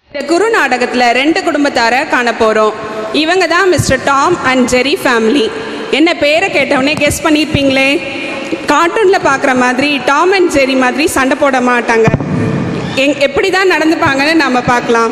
இந்த குரு நாடகத்தில் ரெண்டு குடும்பத்தாரை காண போகிறோம் இவங்க தான் mister Tom and Jerry family என்ன பேரை கேட்டவுடனே கெஸ் பண்ணியிருப்பீங்களே கார்ட்டூனில் பார்க்குற மாதிரி டாம் அண்ட் ஜெரி மாதிரி சண்டை போட மாட்டாங்க எங் எப்படி தான் நடந்துப்பாங்கன்னு நம்ம பார்க்கலாம்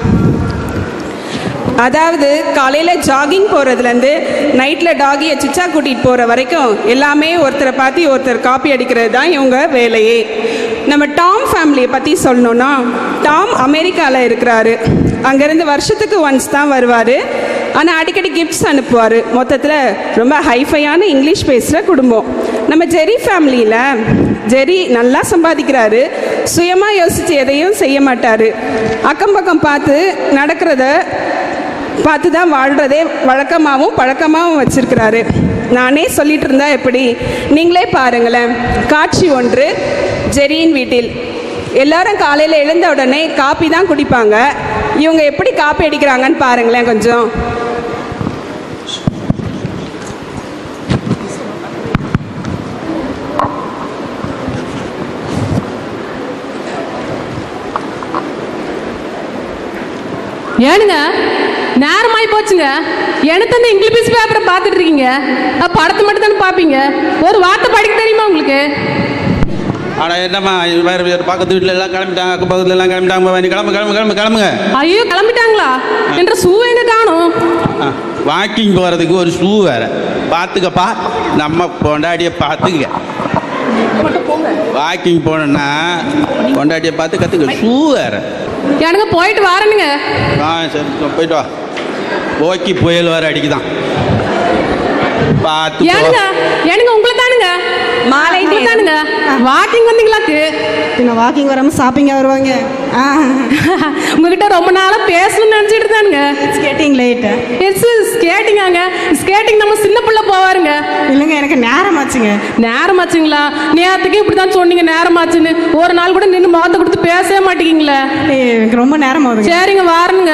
அதாவது காலையில் ஜாகிங் போகிறதுலேருந்து நைட்டில் டாகியை சிச்சா கூட்டிகிட்டு போகிற வரைக்கும் எல்லாமே ஒருத்தரை பார்த்து ஒருத்தர் காப்பி அடிக்கிறது தான் இவங்க வேலையே நம்ம டாம் ஃபேமிலியை பற்றி சொல்லணுன்னா டாம் அமெரிக்காவில் இருக்கிறாரு அங்கேருந்து வருஷத்துக்கு ஒன்ஸ் தான் வருவார் ஆனால் அடிக்கடி கிஃப்ட்ஸ் அனுப்புவார் மொத்தத்தில் ரொம்ப ஹைஃபையான இங்கிலீஷ் பேசுகிற குடும்பம் நம்ம ஜெரி ஃபேமிலியில் ஜெரி நல்லா சம்பாதிக்கிறாரு சுயமாக யோசித்து எதையும் செய்ய மாட்டார் அக்கம் பக்கம் பார்த்து நடக்கிறத பார்த்து தான் வாழ்கிறதே வழக்கமாகவும் பழக்கமாகவும் வச்சிருக்கிறாரு நானே சொல்லிட்டு இருந்தா எப்படி நீங்களே பாருங்களேன் காட்சி ஒன்று ஜெரியின் வீட்டில் எல்லாரும் காலையில் எழுந்த உடனே காப்பி தான் குடிப்பாங்க இவங்க எப்படி காப்பி அடிக்கிறாங்கன்னு பாருங்களேன் கொஞ்சம் ஏனுங்க நேரமாயி போச்சுங்க எனக்கு அந்த இங்கிலீஷ் பேப்பரை பார்த்துட்டு இருக்கீங்க அஹ் படத்தை மட்டும் தானே பார்ப்பீங்க ஒரு வார்த்தை படிக்க தெரியுமா உங்களுக்கு அட என்னம்மா வேறு வேறு பக்கத்து வீட்டில் எல்லாம் கிளம்பிட்டாங்க அக்கம் பக்கத்துல எல்லாம் கிளம்பிட்டாங்க நீ கிளம்பு கிளம்பு கிளம்பு கிளம்புங்க ஐயோ கிளம்பிட்டாங்களா என்ற ஷூ எங்க காணும் வாக்கிங் போகிறதுக்கு ஒரு ஷூ வேறு பார்த்துக்கப்பா நம்ம பொண்டாட்டியை பார்த்துக்க வாக்கிங் போனோன்னா பொண்டாட்டியை பார்த்து கற்றுக்க ஷூ வேறு எனக்கு போயிட்டு வரேனுங்க ஆ சரி சரி, போயிட்டு வா ஓக்கி புயல் வேறு அடிக்குதான் பார்த்து போ. ஏனுங்க ஏனுங்க உங்களை தானுங்க மாலை உங்களை நேரம். தானுங்க வாக்கிங் வந்தீங்களாக்கு பின்ன வாக்கிங் வராமல் ஷாப்பிங்காக வருவாங்க ஆ உங்ககிட்ட ரொம்ப நாளா பேசணும்னு நினைச்சிட்டு தானுங்க ஸ்கேட்டிங் லேட்டு எஸ் ஸ்கேட்டிங்காங்க ஸ்கேட்டிங் நம்ம சின்ன பிள்ளை போவாருங்க இல்லைங்க எனக்கு நேரம் ஆச்சுங்க நேரமாச்சுங்களா நேரத்துக்கு இப்படி தான் சொன்னீங்க நேரமாச்சுன்னு ஒரு நாள் கூட நின்று முகத்தை கொடுத்து பேசவே மாட்டேங்கிங்களே ஏய், எனக்கு ரொம்ப நேரம் ஆகுதுங்க சரிங்க வாரனுங்க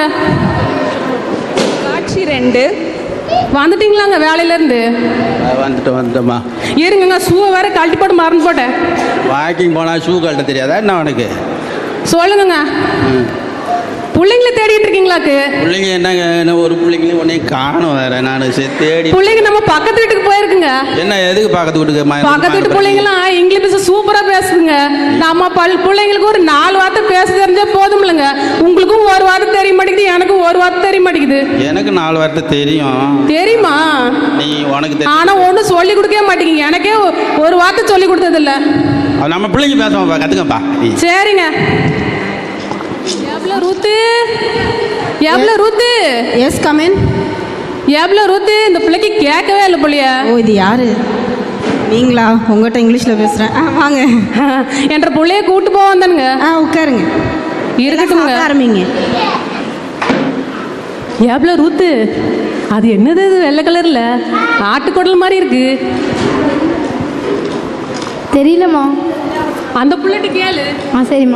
காட்சி ரெண்டு வந்துட்டீங்களாங்க வேலையில இருந்து ஆ, வந்துட்டோம் வந்துட்டோம்மா இருங்கங்க ஷூவை வேற கழட்டி போட்டு மறந்து போட்டேன் வாக்கிங் போனால் ஷூ கழட்ட தெரியாதா என்ன உனக்கு சொல்லுங்கங்க ம் பிள்ளைங்கள தேடிட்டு இருக்கீங்களாக்கு பிள்ளைங்க என்னங்க என்ன ஒரு பிள்ளைங்களையும் உன்னையும் காணும் வேற நான் சரி தேடி பிள்ளைங்க நம்ம பக்கத்து வீட்டுக்கு போயிருக்குங்க என்ன எதுக்கு பக்கத்து வீட்டுக்கு ம- பக்கத்து வீட்டு பிள்ளைங்களாம் இங்கிலீஷ் சூப்பரா பேசுதுங்க நம்ம பல் பிள்ளைங்களுக்கு ஒரு நாலு வார்த்தை பேச தெரிஞ்சா போதும்லங்க உங்களுக்கும் ஒரு வார்த்தை தெரிய மாட்டேங்குது எனக்கும் ஒரு வார்த்தை தெரிய மாட்டேங்குது எனக்கு நாலு வார்த்தை தெரியும் தெரியுமா நீ உனக்கு தெரியும் ஆனா ஒன்றும் சொல்லி கொடுக்கவே மாட்டேங்க எனக்கே ஒ- ஒரு வார்த்தை சொல்லி கொடுத்தது இல்ல அது நம்ம பிள்ளைங்க பேசுவோம்ப்பா கற்றுக்கப்பா நீ சரிங்க எவ்வளோ ரூத்து எவ்வளோ ரூத்து எஸ் கமின் எவ்வளோ ரூத்து இந்த பிள்ளைக்கு கேட்கவே இல்லை பிள்ளைய ஓ இது யாரு நீங்களா உங்கள்கிட்ட இங்கிலீஷில் பேசுகிறேன் ஆ வாங்க என்ற பிள்ளைய கூட்டு போக வந்தானுங்க ஆ உட்காருங்க இருக்கட்டுங்க சாப்பிட ஆரம்பிங்க எவ்வளோ ரூத்து அது என்னது இது வெள்ளை கலர்ல ஆட்டுக்குடல் மாதிரி இருக்கு தெரியலம்மா அந்த பிள்ளைகிட்ட கேளு ஆ சரிம்மா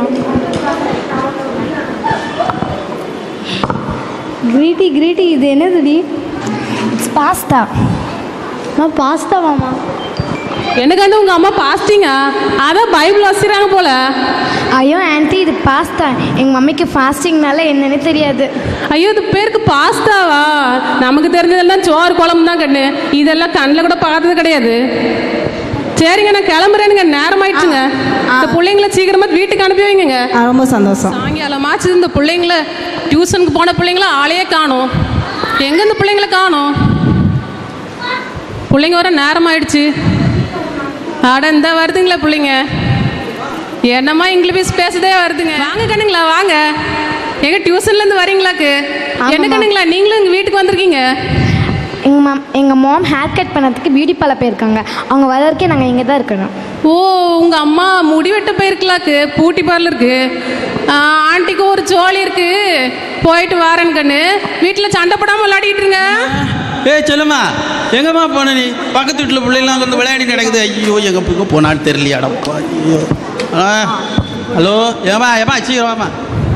கிரீட்டி கிரீட்டி இது என்னதுடி இட்ஸ் பாஸ்தா அம்மா பாஸ்தாவாம்மா எனக்கு வந்து உங்க அம்மா பாஸ்டிங்கா அதான் பைபிள் வாசிக்கிறாங்க போல ஐயோ ஆன்ட்டி இது பாஸ்தா எங்கள் மம்மிக்கு ஃபாஸ்டிங்னால என்னன்னு தெரியாது ஐயோ இது பேருக்கு பாஸ்தாவா நமக்கு தெரிஞ்சதெல்லாம் சோறு குழம்பு தான் கண்ணு இதெல்லாம் கண்ணில் கூட பார்த்தது கிடையாது சரிங்க நான் கிளம்புறேனுங்க நேரம் ஆயிடுச்சுங்க இந்த பிள்ளைங்கள சீக்கிரமா வீட்டுக்கு அனுப்பி வைங்க ஆ ரொம்ப சந்தோஷம் சாயங்காலமாச்சு இந்த பிள்ளைங்கள டியூஷனுக்கு போன பிள்ளைங்கள ஆளையே காணும் எங்க இந்த பிள்ளைங்கள காணும் பிள்ளைங்க வர நேரம் ஆயிடுச்சு அட இந்த வருதுங்களா பிள்ளைங்க என்னம்மா இங்கிலீஷ் பேசுதே வருதுங்க வாங்க கண்ணுங்களா வாங்க எங்க டியூஷன்ல இருந்து வரீங்களாக்கு என்ன ஆமாம்மா. கண்ணுங்களா நீங்களும் எங்க வீட்டுக்கு வந்திருக்கீங்க எங்கள் மம் எங்கள் மாம் ஹேர் கட் பண்ணதுக்கு பியூட்டி பார்லர் போயிருக்காங்க அவங்க வர வரைக்கும் நாங்கள் இங்கே தான் இருக்கணும் ஓ உங்க அம்மா முடி வெட்ட போயிருக்கலாக்கு பூட்டி பார்லருக்கு ஆண்டிக்கு ஒரு ஜோலி இருக்கு போயிட்டு வாரேன் கண்ணு வீட்டில் சண்டை போடாம விளையாடிட்டு இருங்க ஏய் சொல்லுமா எங்கம்மா போன நீ பக்கத்து வீட்டில் பிள்ளைங்களாம் வந்து விளையாடி நடக்குது ஐயோ எங்க போய் போனான்னு தெரியலையாடப்பா ஐயோ ஆ ஹலோ ஏமா ஏமா சீக்கிரமாம்மா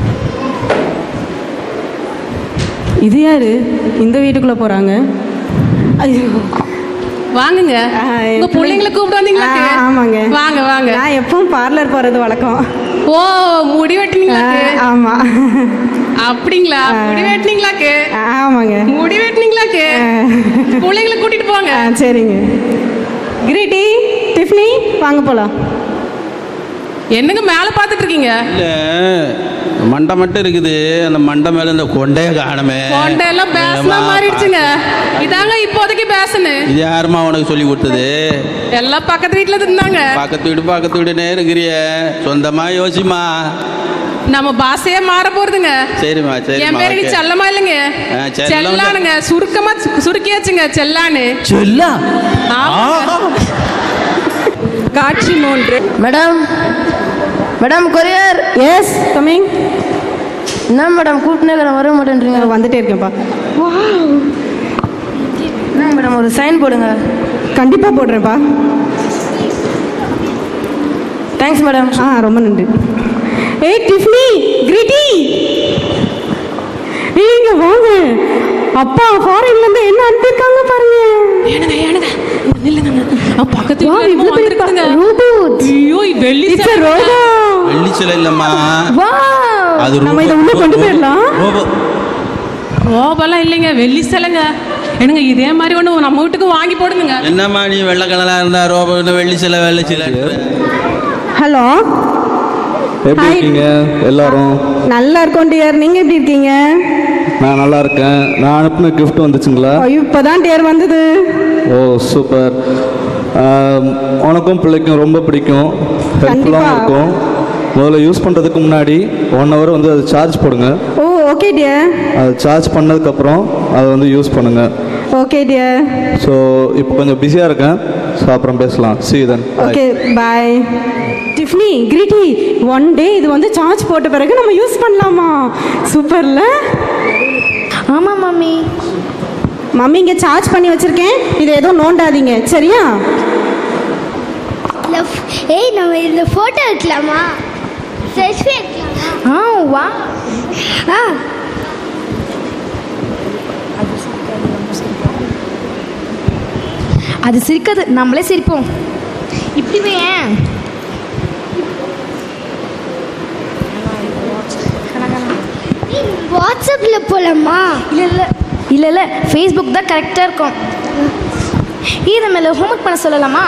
இது யாரு இந்த வீட்டுக்குள்ளே போகிறாங்க ஐயோ வாங்குங்க ஆ, என் உங்க பிள்ளை- பிள்ளைங்களை கூப்பிட்டு வந்தீங்களா ஆ, ஆமாங்க வாங்க வாங்க நான் எப்பவும் பார்லர் போகிறது வழக்கம் ஓ முடி வெட்டினீங்களா ஆமாம் அப்படிங்களா முடி வெட்டினீங்களாக்கு ஆமாங்க முடி வெட்டினீங்களாக்கு பிள்ளைங்களை கூட்டிட்டு போங்க ஆ சரிங்க கிரீட்டி டிஃப்னி வாங்க போகலாம் என்னங்க மேல பாத்துட்டு இருக்கீங்க இல்ல மண்டை மட்டும் இருக்குது அந்த மண்டை மேல இந்த கொண்டைய காணமே கொண்டையெல்லாம் பேசனா மாறிடுச்சுங்க இதாங்க இப்போதைக்கு பேசனு இது யாருமா உனக்கு சொல்லி கொடுத்தது எல்லாம் பக்கத்து வீட்டுல இருந்தாங்க பக்கத்து வீடு பக்கத்து வீடுனே இருக்கிறிய சொந்தமா யோசிமா நம்ம பாஷையே மாற போறதுங்க சரிம்மா என் சரிம்மா பேரு okay. செல்லமா இல்லைங்க ஆ, செல்லம். செல்லானுங்க சுருக்கமா சு- சுருக்கியாச்சுங்க செல்லான்னு செல்லா ஆமாங்க. காட்சி மூன்று madam madam courier is coming என்ன மேடம் கூப்பிட்டுனே வர மாட்டேன்றீங்க வந்துட்டே இருக்கேன்ப்பா என்ன மேடம் ஒரு சைன் போடுங்க கண்டிப்பாக போடுறேன்ப்பா தேங்க்ஸ் மேடம் ஆ ரொம்ப நன்றி ஏய் டிஃப்னி கிரீட்டி நீங்க வாங்க அப்பா ஃபாரின்ல இருந்து என்ன அனுப்பியிருக்காங்க பாருங்க ஏனுங்க ஏனுங்க நில்லுங்க அவன் பக்கத்து Wow, வீட்டுல இவ்வளவு பெரிய வந்துருக்குதுங்க பா- robot. ஐயோ வெள்ளி இட்ஸ் சேலை. ரோபோ வெள்ளி சிலை இல்லம்மா அது நம்ம இதை உள்ள கொண்டு போயிடலாம். ரோபோ ரோபெல்லாம் இல்லைங்க வெள்ளி சிலைங்க என்னங்க இதே மாதிரி ஒன்று நம்ம வீட்டுக்கு வாங்கி போடுங்க என்னம்மா நீ வெள்ளை கலரா இருந்தா ரோபோ வெள்ளி சிலை வெள்ளை சிலை ஹலோ எப்படி Hi. இருக்கீங்க எல்லாரும் நல்லா இருக்கோம் டியர் நீங்க எப்படி இருக்கீங்க நான் நல்லா இருக்கேன் நான் அனுப்பின gift வந்துச்சுங்களா ஐயோ இப்பதான் டியர் வந்தது ஓ சூப்பர் உனக்கும் பிள்ளைக்கும் ரொம்ப பிடிக்கும் கண்டிப்பா. ஹெல்ப்ஃபுல்லாகவும் இருக்கும் முதல்ல யூஸ் பண்ணுறதுக்கு முன்னாடி ஒன் ஹவர் வந்து அது சார்ஜ் போடுங்க ஓ ஓகே டியர் அது சார்ஜ் பண்ணதுக்கப்புறம் அதை வந்து யூஸ் பண்ணுங்கள் ஓகே டியர் ஸோ இப்போ கொஞ்சம் பிஸியாக இருக்கேன் ஸோ அப்புறம் பேசலாம் see then okay bye Tiffany கிரீட்டி ஒன் டே இது வந்து சார்ஜ் போட்ட பிறகு நம்ம யூஸ் பண்ணலாமா சூப்பர்ல ஆமாம் மம்மி மம்மி இங்கே சார்ஜ் பண்ணி வச்சிருக்கேன் இதை எதுவும் நோண்டாதீங்க சரியா ஏய் நம்ம இந்த ஃபோட்டோ எடுக்கலாமா செல்ஃபி எடுக்கலாமா ஆ வா ஆ அது சிரிக்காது நம்மளே சிரிப்போம் இப்படி போய் ஏன் வாட்ஸ்அப்பில் போகலாமா இல்லை இல்லை இல்லை இல்லை ஃபேஸ்புக் தான் கரெக்டாக இருக்கும் இது மேலே ஹோம்ஒர்க் பண்ண சொல்லலாமா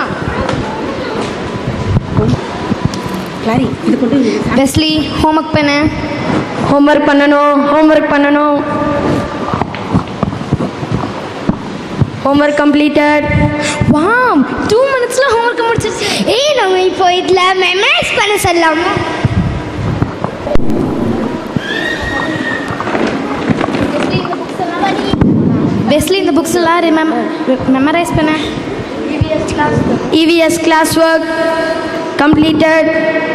கிளாரி இது கொண்டு பெஸ்லி ஹோம்ஒர்க் பண்ணு ஹோம்ஒர்க் பண்ணணும் ஹோம்ஒர்க் பண்ணணும் ஹோம்ஒர்க் கம்ப்ளீட்டட் வாம் டூ மினிட்ஸில் ஹோம்ஒர்க் முடிச்சிருச்சு ஏய் நம்ம இப்போ இதில் மெமரைஸ் பண்ண சொல்லலாமா பெஸ்லி இந்த புக்ஸ் எல்லாம் ரிமெம் மெமரைஸ் பண்ண EVS classwork completed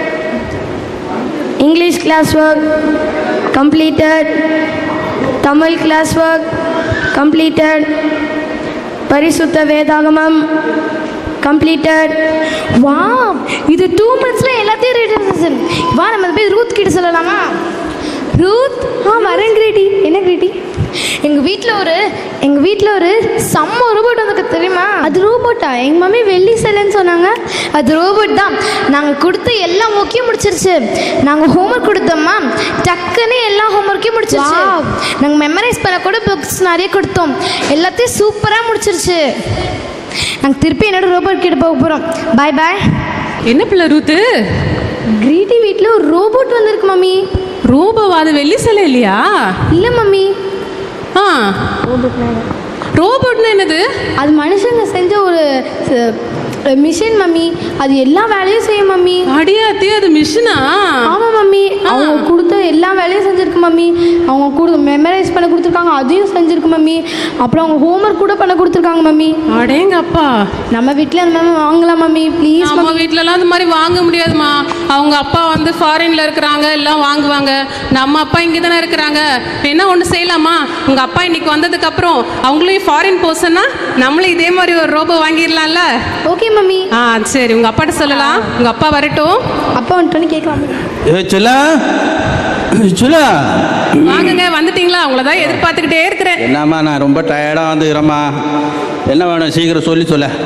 English classwork completed Tamil classwork completed பரிசுத்த வேதாகமம் completed வாம் இது டூ மினிட்ஸில் எல்லாத்தையும் ரீட் வா நம்ம போய் ரூத் கிட்ட சொல்லலாமா ரூத் ஆ வரேன் கிரீட்டி என்ன கிரீட்டி எங்கள் வீட்டில் ஒரு எங்கள் வீட்டில் ஒரு செம்ம ரோபோட் வந்திருக்கு தெரியுமா அது ரோபோட்டா எங்கள் மம்மி வெள்ளி சிலைன்னு சொன்னாங்க அது ரோபோட் தான் நாங்கள் கொடுத்த எல்லா ஒர்க்கையும் முடிச்சிருச்சு நாங்கள் ஹோம்ஒர்க் கொடுத்தோம்மா டக்குன்னு எல்லா ஹோம்ஒர்க்கையும் முடிச்சிருச்சு நாங்கள் மெமரைஸ் பண்ண கூட புக்ஸ் நிறைய கொடுத்தோம் எல்லாத்தையும் சூப்பராக முடிச்சிருச்சு நாங்கள் திருப்பி என்னோட ரோபோட் கிட்ட போக போகிறோம் பாய் பாய் என்ன பிள்ளை ரூத்து கிரீட்டி வீட்டில் ஒரு ரோபோட் வந்திருக்கு மம்மி ரோபோவா அது வெள்ளி சிலை இல்லையா இல்லை மம்மி ஆ ரோபோட்னா என்னது அது மனுஷங்க செஞ்ச ஒரு மிஷின் மம்மி அது எல்லா வேலையும் செய்யும் மம்மி அடியாத்தி அது மிஷினா ஆமாம் மம்மி அவங்க கொடுத்த எல்லா வேலையும் செஞ்சிருக்கு மம்மி அவங்க கொடு மெமரைஸ் பண்ண கொடுத்துருக்காங்க அதையும் செஞ்சிருக்கு மம்மி அப்புறம் அவங்க ஹோம்ஒர்க் கூட பண்ண கொடுத்துருக்காங்க மம்மி அடேங்க அப்பா நம்ம வீட்டில் அந்த மாதிரி வாங்கலாம் மம்மி ப்ளீஸ் நம்ம மம்மி வீட்லலாம் அந்த மாதிரி வாங்க முடியாதுமா அவங்க அப்பா வந்து ஃபாரின்ல இருக்கிறாங்க எல்லாம் வாங்குவாங்க நம்ம அப்பா இங்கே தானே இருக்கிறாங்க என்ன ஒன்று செய்யலாமா உங்க அப்பா இன்னைக்கு வந்ததுக்கு அப்புறம் அவங்களையும் ஃபாரின் போசன்னா நம்மளும் இதே மாதிரி ஒரு ரோபோ வாங்கிடலாம்ல ஓகே மம்மி ஆ சரி உங்க அப்பாட்ட சொல்லலாம் உங்க அப்பா வரட்டும் அப்பா வந்துட்டோன்னு கேட்கலாம் ஏ சொல்லா சொல்லா வாங்குங்க வந்துட்டீங்களா உங்களை தான் எதிர்பார்த்துக்கிட்டே இருக்கிறேன் என்னம்மா நான் ரொம்ப டயர்டாக வந்துக்கிறேம்மா என்ன வேணும் சீக்கிரம் சொல்லி சொல்ல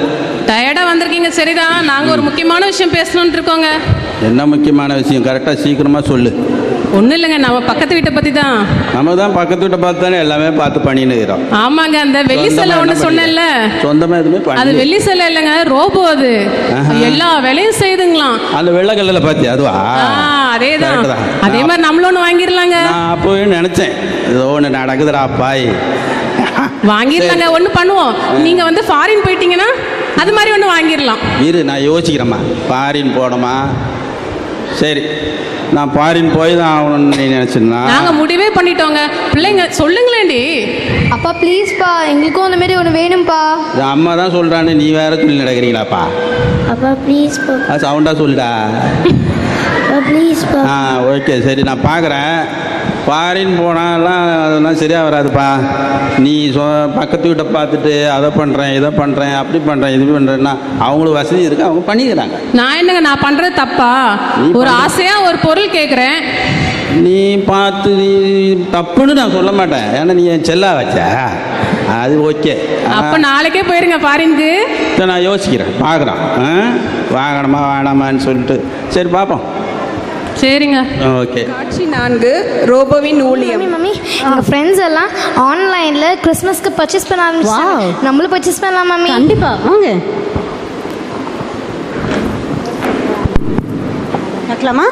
டயர்டா வந்திருக்கீங்க சரிதான் நாங்க ஒரு முக்கியமான விஷயம் பேசணும்னு இருக்கோங்க என்ன முக்கியமான விஷயம் கரெக்டாக சீக்கிரமாக சொல்லு ஒண்ணும் இல்லைங்க நம்ம பக்கத்து வீட்டை பத்தி தான் நம்ம தான் பக்கத்து வீட்டை பார்த்து தானே எல்லாமே பார்த்து பண்ணின்னு இருக்கிறோம் ஆமாங்க அந்த வெள்ளி சிலை ஒண்ணு சொன்னேன்ல சொந்தமாக எதுவுமே அது பண்ணி வெள்ளி சிலை இல்லைங்க ரோபோ அது ஆஹா. எல்லா வேலையும் செய்துங்களாம் அந்த வெள்ளைக்கல்லில் பார்த்தி அதுவா ஆ, அதேதான் Correct தான். அதே மாதிரி நம்மளும் ஒண்ணு வாங்கிடலாங்க நான் அப்போவே நினச்சேன் ஏதோ ஒன்று நடக்குதுடா பாய் வாங்கிடலாங்க ஒண்ணு பண்ணுவோம் நீங்க வந்து ஃபாரின் போயிட்டீங்கன்னா அது மாதிரி ஒண்ணு வாங்கிடலாம் இரு நான் யோசிக்கிறேம்மா பாரின் போனோமா சரி நான் பாரின் போய் தான் ஆகணும்னு நீ நினச்சிருந்தா நாங்க முடிவே பண்ணிட்டோங்க பிள்ளைங்க சொல்லுங்களேண்டி அப்பா ப்ளீஸ்ப்பா எங்களுக்கும் அந்த மாதிரி ஒன்று வேணும்ப்பா இது அம்மா தான் சொல்கிறான்னு நீ வேற சொல்லி நடக்கிறீங்களாப்பா அப்பா ப்ளீஸ் பா அது சவுண்டாக சொல்லுடா அப்பா ப்ளீஸ் பா ஆ ஓகே சரி நான் பார்க்குறேன் ஃபாரின் போனாலாம் அதெல்லாம் சரியாக வராதுப்பா நீ சொ பக்கத்து வீட்டை பார்த்துட்டு அதை பண்ணுறேன் இதை பண்ணுறேன் அப்படி பண்ணுறேன் இது பண்ணுறேன்னா அவங்களுக்கு வசதி இருக்குது அவங்க பண்ணிக்கிறாங்க நான் என்னங்க நான் பண்றது தப்பா நீ ஒரு பண்ற- ஆசையா ஒரு பொருள் கேக்குறேன் நீ பார்த்து நீ தப்புன்னு நான் சொல்ல மாட்டேன் ஏன்னா நீ என் செல்லா வச்ச அது ஓகே அப்ப நாளைக்கே போயிருங்க ஃபாரினுக்கு இதை நான் யோசிக்கிறேன் பார்க்குறேன் வாங்கணுமா வேணாமான்னு சொல்லிட்டு சரி பார்ப்போம் சரிங்க ஓகே காட்சி நான்கு ரோபோவின் ஊழியம் மம்மி மம்மி எங்கள் ஃப்ரெண்ட்ஸ் எல்லாம் ஆன்லைனில் கிறிஸ்மஸ்க்கு பர்ச்சேஸ் பண்ண ஆரம்பிச்சிட்டாங்க Wow. நம்மளும் பர்ச்சேஸ் பண்ணலாம் மம்மி கண்டிப்பா வாங்க பார்க்கலாமா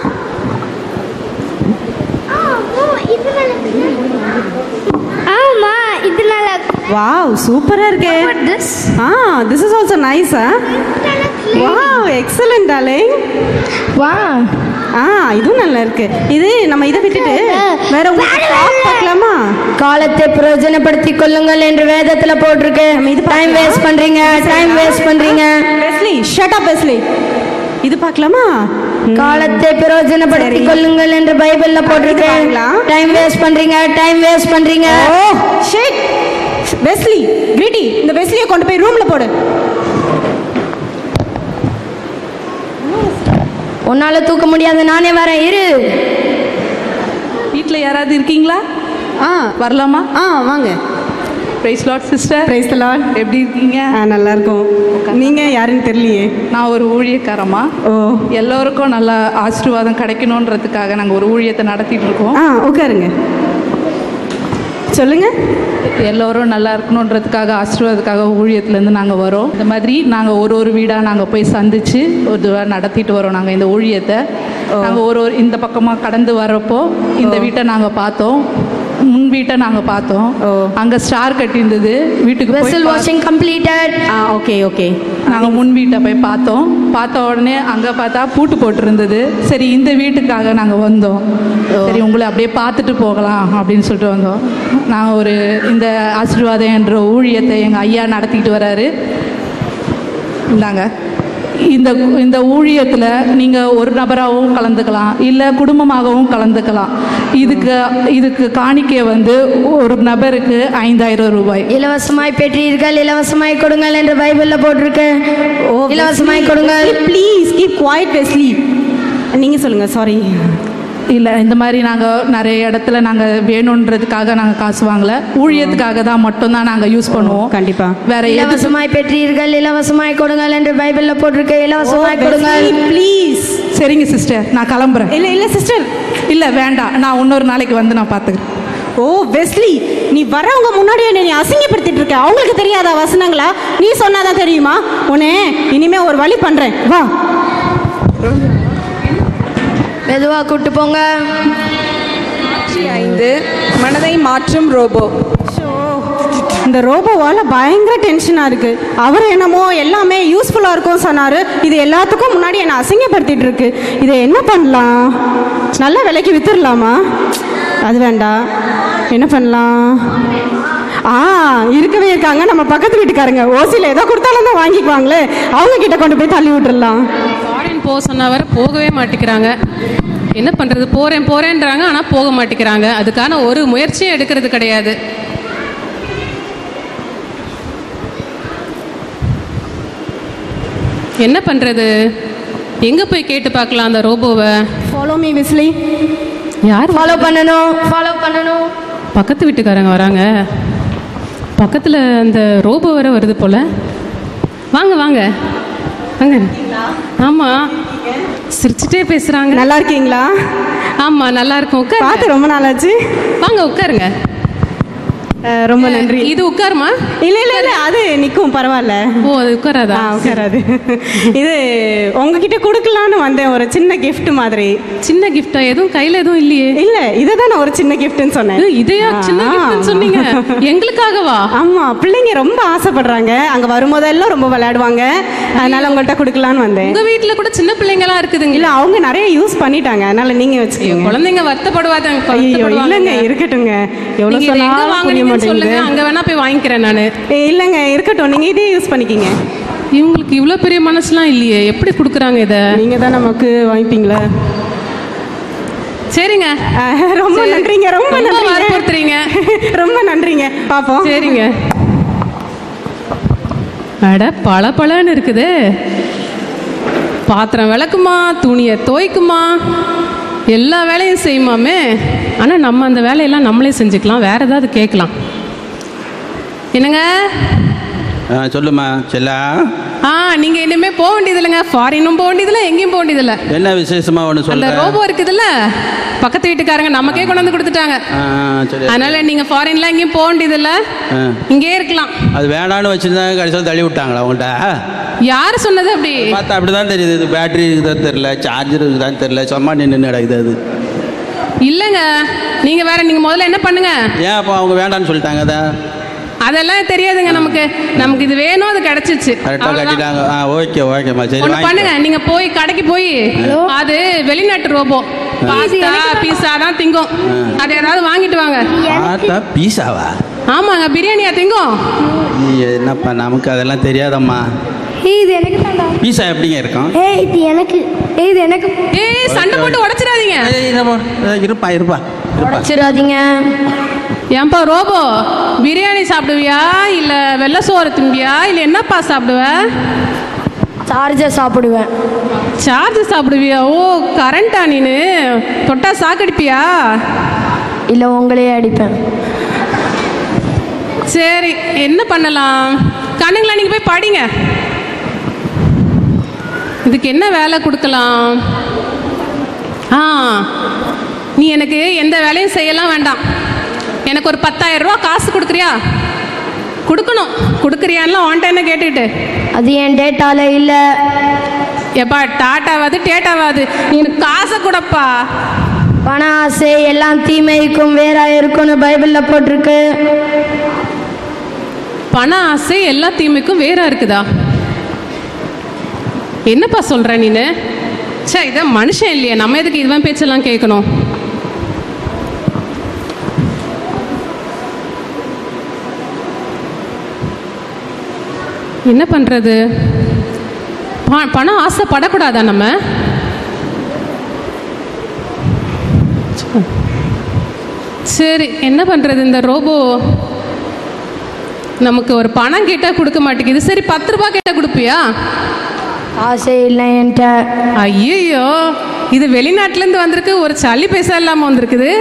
ஆமா இது நல்லா வாவ் சூப்பரா இருக்கே திஸ் ஆ திஸ் இஸ் ஆல்சோ நைஸ் ஆ வாவ் எக்ஸலென்ட் டார்லிங் வா ஆ இதுவும் நல்லா இருக்கு இது நம்ம இதை விட்டுட்டு வேற உங்களுக்கு டாப் பார்க்கலாமா காலத்தை பிரயோஜனப்படுத்திக் கொள்ளுங்கள் என்று வேதத்துல போட்டிருக்கு நம்ம இது டைம் வேஸ்ட் பண்றீங்க டைம் வேஸ்ட் பண்றீங்க வெஸ்லி ஷட் அப் வெஸ்லி இது பார்க்கலாமா காலத்தை பிரயோஜனப்படுத்திக் கொள்ளுங்கள் என்று பைபிள்ல போட்டிருக்கு இது பார்க்கலாம். டைம் வேஸ்ட் பண்றீங்க டைம் வேஸ்ட் பண்றீங்க ஓ ஷேட் வெஸ்லி கிரீட்டி இந்த வெஸ்லியை கொண்டு போய் ரூம்ல போடு உன்னால தூக்க முடியாது நானே வரேன் இரு வீட்டில் யாராவது இருக்கீங்களா ஆ வரலாமா ஆ வாங்க praise lord sister praise the lord எப்படி இருக்கீங்க ஆ நல்லா இருக்கும் நீங்க யாருன்னு தெரியலையே நான் ஒரு ஊழியக்காரமா ஓ எல்லோருக்கும் நல்ல ஆசீர்வாதம் கிடைக்கணுன்றதுக்காக நாங்கள் ஒரு ஊழியத்தை நடத்திட்டு இருக்கோம் ஆ உட்காருங்க சொல்லுங்க எல்லோரும் நல்லா இருக்கணுன்றதுக்காக ஆசீர்வாதத்துக்காக ஊழியத்துலேருந்து நாங்கள் வரோம் இந்த மாதிரி நாங்கள் ஒரு ஒரு வீடாக நாங்கள் போய் சந்திச்சு ஒரு இதுவா நடத்திட்டு வரோம் நாங்கள் இந்த ஊழியத்தை நாங்கள் ஒரு ஒரு இந்த பக்கமாக கடந்து வரப்போ இந்த வீட்டை நாங்கள் பார்த்தோம் முன் வீட்டை நாங்கள் பார்த்தோம் ஓ. அங்கே ஸ்டார் கட்டியிருந்தது வீட்டுக்கு போய் வெசல் பா- வாஷிங் கம்ப்ளீட்டட் ஆ ஓகே ஓகே நாங்கள் முன் வீட்டை போய் பார்த்தோம் பார்த்த உடனே அங்கே பார்த்தா பூட்டு போட்டிருந்தது சரி இந்த வீட்டுக்காக நாங்கள் வந்தோம் சரி உங்களை அப்படியே பார்த்துட்டு போகலாம் அப்படின்னு சொல்லிட்டு வந்தோம் நாங்கள் ஒரு இந்த ஆசீர்வாதம் என்ற ஊழியத்தை எங்கள் ஐயா நடத்திட்டு வராரு இந்தாங்க இந்த இந்த ஊழியத்தில் நீங்கள் ஒரு நபராகவும் கலந்துக்கலாம் இல்லை குடும்பமாகவும் கலந்துக்கலாம் இதுக்கு இதுக்கு காணிக்கை வந்து ஒரு நபருக்கு ஐந்தாயிரம் ரூபாய் இலவசமாய் பெற்றீர்கள் இலவசமாய் கொடுங்கள் என்று பைபிள்ல போட்டிருக்கு இலவசமாய் கொடுங்கள் ப்ளீஸ் கீப் குவாய்ட் வெஸ்லி நீங்க சொல்லுங்க சாரி இல்லை இந்த மாதிரி நாங்கள் நிறைய இடத்துல நாங்கள் வேணுன்றதுக்காக நாங்கள் காசு வாங்கல ஊழியத்துக்காக தான் மட்டும்தான் நாங்கள் யூஸ் பண்ணுவோம் கண்டிப்பா வேற எது இலவசமாய் பெற்றீர்கள் இலவசமாய் கொடுங்கள் என்று பைபிள்ல போட்டிருக்கு இலவசமாய் கொடுங்கள் ப்ளீஸ் சரிங்க சிஸ்டர் நான் கிளம்புறேன் இல்ல இல்ல சிஸ்டர் இல்லை வேண்டாம் நான் இன்னொரு நாளைக்கு வந்து நான் பார்த்துக்கிறேன் ஓ வெஸ்லி நீ வரவங்க முன்னாடி என்னை நீ அசிங்கப்படுத்திட்டு இருக்க அவங்களுக்கு தெரியாதா வசனங்களா நீ சொன்னாதான் தெரியுமா உன்னை இனிமே ஒரு வழி பண்றேன் வா மெதுவா கூட்டு போங்க காட்சி ஐந்து மனதை மாற்றும் ரோபோ இந்த ரோபோவால் பயங்கர டென்ஷனாக இருக்கு அவர் என்னமோ எல்லாமே யூஸ்ஃபுல்லாக இருக்கும் சொன்னார் இது எல்லாத்துக்கும் முன்னாடி என்னை அசிங்கப்படுத்திட்டு இருக்கு இதை என்ன பண்ணலாம் நல்ல விலைக்கு வித்துடலாமா அது வேண்டாம் என்ன பண்ணலாம் ஆ இருக்கவே இருக்காங்க நம்ம பக்கத்து வீட்டுக்காரங்க ஓசியில் ஏதோ கொடுத்தாலும் தான் வாங்கிக்குவாங்களே அவங்க கிட்ட கொண்டு போய் தள்ளி விட்டுறலாம் ஃபாரின் போக சொன்னா வர போகவே மாட்டேங்கிறாங்க என்ன பண்றது போறேன் போறேன்றாங்க ஆனா போக மாட்டேங்கிறாங்க அதுக்கான ஒரு முயற்சியும் எடுக்கிறது கிடையாது என்ன பண்றது எங்க போய் கேட்டு பார்க்கலாம் அந்த ரோபோவை ஃபாலோ மீ விஸ்லி யார் ஃபாலோ பண்ணணும் ஃபாலோ பண்ணணும் பக்கத்து வீட்டுக்காரங்க வராங்க பக்கத்துல அந்த ரோபோ வர வருது போல வாங்க வாங்க வாங்க ஆமாம் சிரிச்சுட்டே பேசுகிறாங்க நல்லா இருக்கீங்களா ஆமா நல்லா இருக்கும் உட்காருங்க பார்த்து ரொம்ப நாளாச்சு வாங்க உட்காருங்க அஹ், ரொம்ப நன்றி இது உட்காருமா இல்ல இல்ல இல்ல அது நிக்கும் பரவாயில்ல ஓ அது உட்காராதா ஆ உட்காராது இது உங்ககிட்ட கொடுக்கலான்னு வந்தேன் ஒரு சின்ன gift மாதிரி சின்ன கிஃப்டா எதுவும் கையில எதுவும் இல்லையே இல்ல இதை தான் நான் ஒரு சின்ன கிஃப்ட்னு சொன்னேன் இது இதையா சின்ன ஆ. கிஃப்ட்னு சொன்னீங்க எங்களுக்காகவா ஆமா பிள்ளைங்க ரொம்ப ஆசைப்படுறாங்க அங்க வரும்போதெல்லாம் ரொம்ப விளையாடுவாங்க அதனால உங்கள்கிட்ட கொடுக்கலான்னு வந்தேன் உங்க வீட்ல கூட சின்ன பிள்ளைங்களா இருக்குதுங்க இல்ல அவங்க நிறைய யூஸ் பண்ணிட்டாங்க அதனால நீங்க வச்சுக்கோங்க குழந்தைங்க வருத்தப்படுவாதாங்க ஐயோ வருத்தப்படுவாங்க. இல்லைங்க இருக்கட்டுங்க எவ்வளவு நீங்க இதை எங்க சொன்னாலும் புரிய வாங்குனீங்கன்னு சொல்லுங்க மாட்டேங்குது அங்க வேணா போய் வாங்கிக்கிறேன் நானு ஏய், இல்லைங்க இருக்கட்டும் நீங்க இதே யூஸ் பண்ணிக்கிங்க இவங்களுக்கு இவ்ளோ பெரிய மனசுலாம் இல்லையே எப்படி கொடுக்குறாங்க இத நீங்க தான் நமக்கு வாங்கிப்பீங்களா சரிங்க அஹ், ரொம்ப சரி. நன்றிங்க ரொம்ப ரொம்ப நன்றிங்க வற்புறுத்துறீங்க. ரொம்ப நன்றிங்க பாப்போம் சரிங்க அட பல பலன்னு இருக்குது பாத்திரம் விளக்குமா துணியை துவைக்குமா எல்லா வேலையும் செய்யுமாமே ஆனால் நம்ம அந்த வேலையெல்லாம் நம்மளே செஞ்சுக்கலாம் வேற ஏதாவது கேட்கலாம் என்னங்க ஆ சொல்லுமா செல்லா ஆ நீங்க இனிமே போக வேண்டியது இல்லைங்க ஃபாரினும் போக வேண்டியதில்லை எங்கேயும் போக வேண்டியதில்லை என்ன விசேஷமா ஒன்று அந்த சொல்ல ரோபோ இருக்குதுல்ல பக்கத்து வீட்டுக்காரங்க நமக்கே கொண்டு வந்து கொடுத்துட்டாங்க ஆ சரி அதனால நீங்க ஃபாரின்லாம் எங்கேயும் போக வேண்டியதில்லை ஆ இங்கே இருக்கலாம் அது வேணான்னு வச்சுருந்தாங்க கடைசியில் தள்ளி விட்டாங்களா உங்கள்கிட்ட யார் சொன்னது அப்படி பார்த்தா அப்படி தான் தெரியுது இது பேட்டரி இருக்குதான் தெரில சார்ஜர் இருக்குதான் தெரில சும்மா நின்று நடக்குது அது இல்லைங்க நீங்க வேற நீங்க முதல்ல என்ன பண்ணுங்க ஏன் அப்போ அவங்க வேண்டான்னு சொல்லிட்டாங்க அதை அதெல்லாம் தெரியாதுங்க நமக்கு நமக்கு இது வேணும் அது கிடைச்சிச்சு கரெக்டாக அவ்வளவுதான். கட்டிட்டாங்க ஆ ஓகே ஓகேம்மா சரி ஒண்ணு வாங்கிக்கோ. பண்ணுங்க நீங்க போய் கடைக்கு போய் அது வெளிநாட்டு ரோபோ பாஸ்தா பீஸா தான் திங்கும் அது ஏதாவது வாங்கிட்டு வாங்க பார்த்தா பீஸாவா ஆமாங்க பிரியாணியா திங்கும் நீ என்னப்பா நமக்கு அதெல்லாம் தெரியாதம்மா ஏய் இது எனக்கு தான்டா பீஸா எப்படிங்க இருக்கும் ஏய் இது எனக்கு ஏய் இது எனக்கு ஏய் சண்டை போட்டு உடைச்சிடாதீங்க ஏய், என்னப்பா? ஏய், இருப்பா இருப்பா இருப்பா உடைச்சிடாதீங்க ஏன்பா ரோபோ பிரியாணி சாப்பிடுவியா இல்ல வெள்ளை சோறு திம்பியா இல்ல என்னப்பா சாப்பிடுவ சார்ஜர் சாப்பிடுவேன் சார்ஜ் சாப்பிடுவியா ஓ கரண்டா நீனு தொட்டா சாக்கடிப்பியா இல்லை உங்களையே அடிப்பேன் சரி என்ன பண்ணலாம் கண்ணுங்களா நீங்க போய் படிங்க இதுக்கு என்ன வேலை கொடுக்கலாம் ஆ நீ எனக்கு எந்த வேலையும் செய்யலாம் வேண்டாம் எனக்கு ஒரு பத்தாயிரம் ரூபா காசு கொடுக்குறியா கொடுக்கணும் கொடுக்குறியான்லாம் உன்ட்ட என்ன கேட்டுக்கிட்டு அது என் டேட்டால இல்லை எப்பா டாட்டாவாது டேட்டாவாது நீ எனக்கு காசை கொடுப்பா பண ஆசை எல்லாம் தீமைக்கும் வேற இருக்கும்னு பைபிளில் போட்டிருக்கு பண ஆசை எல்லா தீமைக்கும் வேற இருக்குதா என்னப்பா சொல்ற நீனு சே இதான் மனுஷன் இல்லையே நம்ம எதுக்கு இவன் பேச்செல்லாம் கேட்கணும் என்ன பண்றது ப- பணம் ஆசைப்படக்கூடாதா நம்ம சரி என்ன பண்றது இந்த ரோபோ நமக்கு ஒரு பணம் கேட்டால் கொடுக்க மாட்டேங்குது சரி பத்து ரூபாய் கேட்டால் கொடுப்பியா ஆசை இல்லை என்கிட்ட ஐயோ இது வெளிநாட்டிலேருந்து வந்திருக்கு ஒரு சளி பைசா இல்லாமல் வந்திருக்குது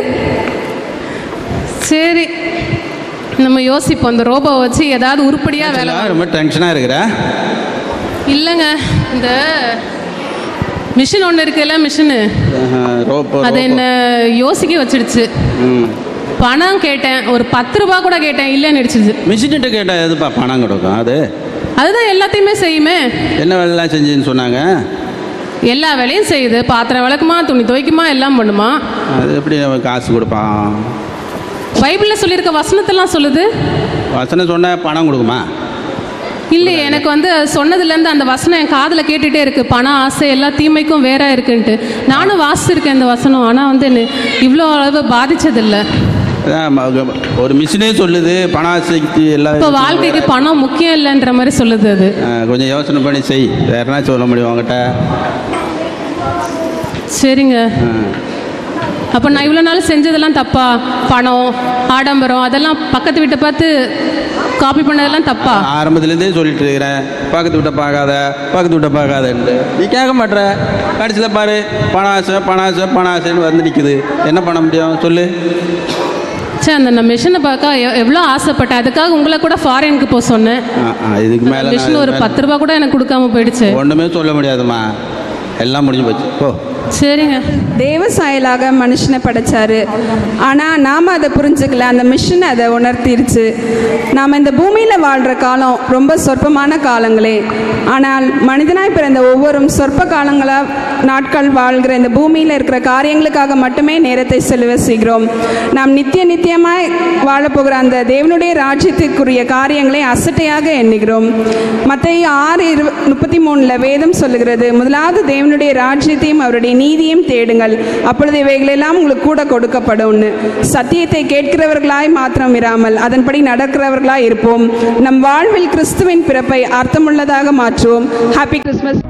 சரி நம்ம யோசிப்போம் இந்த ரோபோ வச்சு ஏதாவது உருப்படியாக வேலை செல்லா, ரொம்ப டென்ஷனாக இருக்கிற இல்லைங்க இந்த மிஷின் ஒன்று இருக்குல்ல மிஷினு ரோப்போ அது என்ன யோசிக்க வச்சிடுச்சு ம் பணம் கேட்டேன் ஒரு பத்து ரூபா கூட கேட்டேன் இல்லைன்னு அடிச்சிடுச்சு மிஷின்கிட்ட கேட்டால் எதுப்பா பணம் கொடுக்கும் அது அதுதான் எல்லாத்தையுமே செய்யுமே என்ன வேலைலாம் செஞ்சுன்னு சொன்னாங்க எல்லா வேலையும் செய்யுது பாத்திரம் விளக்குமா துணி துவைக்குமா எல்லாம் பண்ணுமா அது எப்படி அவன் காசு கொடுப்பான் பைபிளில் சொல்லியிருக்க வசனத்தெல்லாம் சொல்லுது வசனம் சொன்னால் பணம் கொடுக்குமா இல்லையே எனக்கு வந்து சொன்னதுலேருந்து அந்த வசனம் என் காதில் கேட்டுகிட்டே இருக்கு பணம் ஆசை எல்லா தீமைக்கும் வேற இருக்குன்ட்டு நானும் வாசிச்சிருக்கேன் இந்த வசனம் ஆனால் வந்து என்ன இவ்வளோ அளவு பாதிச்சதில்லை அதான் ம- ஒரு மிஷினே சொல்லுது பண ஆசைக்கு எல்லாம் இப்போ வாழ்க்கைக்கு பணம் முக்கியம் இல்லைன்ற மாதிரி சொல்லுது அது ஆ, கொஞ்சம் யோசனை பண்ணி செய் வேற என்ன சொல்ல முடியும் உங்ககிட்ட சரிங்க ஆ. அப்போ நான் இவ்வளோ நாள் செஞ்சதெல்லாம் தப்பா பணம் ஆடம்பரம் அதெல்லாம் பக்கத்து வீட்டை பார்த்து காப்பி பண்ணதெல்லாம் தப்பா ஆரம்பத்துலேருந்தே சொல்லிட்டு இருக்கிறேன் பக்கத்து விட்ட பார்க்காத பக்கத்து விட்ட பார்க்காதன்ட்டு நீ கேட்க மாட்ற கடைசியில் பாரு பண ஆசை பண ஆசை பண ஆசைன்னு வந்து நிற்குது என்ன பண்ண முடியும் சொல்லு சே அந்த மிஷினை பார்க்க எ- எவ்வளோ ஆசைப்பட்டேன் அதுக்காக உங்களை கூட ஃபாரினுக்கு போக சொன்னேன் ஆ, ஆ, இதுக்கு மேலே மிஷின் ஒரு பத்து ரூபா கூட எனக்கு கொடுக்காம போயிடுச்சு ஒன்றுமே சொல்ல முடியாதும்மா எல்லாம் முடிஞ்சு போச்சு போ சரிங்க தேவ சாயலாக மனுஷனை படைச்சாரு ஆனால் நாம் அதை புரிஞ்சுக்கல அந்த மிஷின் அதை உணர்த்திருச்சு நாம் இந்த பூமியில் வாழ்கிற காலம் ரொம்ப சொற்பமான காலங்களே ஆனால் மனிதனாய் பிறந்த ஒவ்வொரும் சொற்ப காலங்களாக நாட்கள் வாழ்கிற இந்த பூமியில் இருக்கிற காரியங்களுக்காக மட்டுமே நேரத்தை செலவு செய்கிறோம் நாம் நித்திய நித்தியமாய் வாழப்போகிற அந்த தேவனுடைய ராஜ்யத்திற்குரிய காரியங்களை அசட்டையாக எண்ணுகிறோம் மற்ற ஆறு இரு முப்பத்தி மூணில் வேதம் சொல்லுகிறது முதலாவது தேவனுடைய ராஜ்யத்தையும் அவருடைய நீதியும் தேடுங்கள் அப்பொழுது இவைகளெல்லாம் உங்களுக்கு கூட கொடுக்கப்படும்னு சத்தியத்தை கேட்கிறவர்களாய் மாத்திரம் இராமல் அதன்படி நடக்கிறவர்களாய் இருப்போம் நம் வாழ்வில் கிறிஸ்துவின் பிறப்பை அர்த்தமுள்ளதாக மாற்றுவோம் ஹாப்பி கிறிஸ்மஸ்